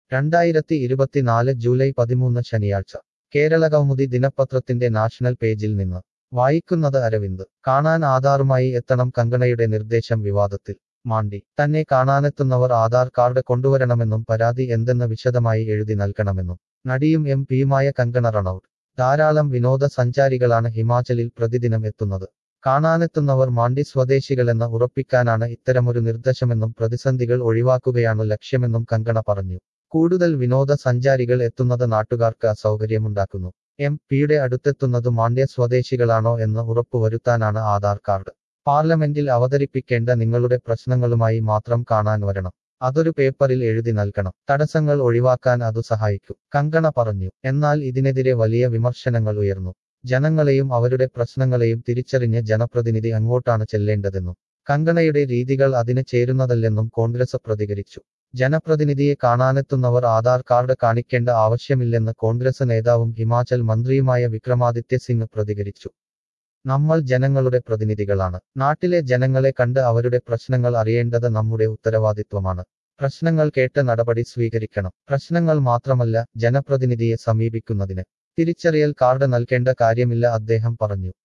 രണ്ടായിരത്തി ഇരുപത്തിനാല് ജൂലൈ പതിമൂന്ന് ശനിയാഴ്ച കേരള കൗമുദി ദിനപത്രത്തിന്റെ നാഷണൽ പേജിൽ നിന്ന് വായിക്കുന്നത് അരവിന്ദ് കാണാൻ ആധാറുമായി എത്തണം കങ്കണയുടെ നിർദ്ദേശം വിവാദത്തിൽ മാണ്ടി തന്നെ കാണാനെത്തുന്നവർ ആധാർ കാർഡ് കൊണ്ടുവരണമെന്നും പരാതി എന്തെന്ന് വിശദമായി എഴുതി നൽകണമെന്നും നടിയും എം പിയുമായ കങ്കണ റണൌട്ട് ധാരാളം വിനോദസഞ്ചാരികളാണ് ഹിമാചലിൽ പ്രതിദിനം എത്തുന്നത് കാണാനെത്തുന്നവർ മാണ്ടി സ്വദേശികളെന്ന് ഉറപ്പിക്കാനാണ് ഇത്തരമൊരു നിർദ്ദേശമെന്നും പ്രതിസന്ധികൾ ഒഴിവാക്കുകയാണു ലക്ഷ്യമെന്നും കങ്കണ പറഞ്ഞു കൂടുതൽ വിനോദസഞ്ചാരികൾ എത്തുന്നത് നാട്ടുകാർക്ക് അസൗകര്യമുണ്ടാക്കുന്നു എം പിയുടെ അടുത്തെത്തുന്നത് മാണ്ഡ്യ സ്വദേശികളാണോ എന്ന് ഉറപ്പുവരുത്താനാണ് ആധാർ കാർഡ് പാർലമെന്റിൽ അവതരിപ്പിക്കേണ്ട നിങ്ങളുടെ പ്രശ്നങ്ങളുമായി മാത്രം കാണാൻ വരണം അതൊരു പേപ്പറിൽ എഴുതി നൽകണം തടസ്സങ്ങൾ ഒഴിവാക്കാൻ അതു സഹായിക്കും കങ്കണ പറഞ്ഞു എന്നാൽ ഇതിനെതിരെ വലിയ വിമർശനങ്ങൾ ഉയർന്നു ജനങ്ങളെയും അവരുടെ പ്രശ്നങ്ങളെയും തിരിച്ചറിഞ്ഞ് ജനപ്രതിനിധി അങ്ങോട്ടാണ് ചെല്ലേണ്ടതെന്നും കങ്കണയുടെ രീതികൾ അതിന് ചേരുന്നതല്ലെന്നും കോൺഗ്രസ് പ്രതികരിച്ചു ജനപ്രതിനിധിയെ കാണാനെത്തുന്നവർ ആധാർ കാർഡ് കാണിക്കേണ്ട ആവശ്യമില്ലെന്ന് കോൺഗ്രസ് നേതാവും ഹിമാചൽ മന്ത്രിയുമായ വിക്രമാദിത്യ സിംഗ് പ്രതികരിച്ചു നമ്മൾ ജനങ്ങളുടെ പ്രതിനിധികളാണ് നാട്ടിലെ ജനങ്ങളെ കണ്ട് അവരുടെ പ്രശ്നങ്ങൾ അറിയേണ്ടത് നമ്മുടെ ഉത്തരവാദിത്വമാണ് പ്രശ്നങ്ങൾ കേട്ട് നടപടി സ്വീകരിക്കണം പ്രശ്നങ്ങൾ മാത്രമല്ല ജനപ്രതിനിധിയെ സമീപിക്കുന്നതിന് തിരിച്ചറിയൽ കാർഡ് നൽകേണ്ട കാര്യമില്ല അദ്ദേഹം പറഞ്ഞു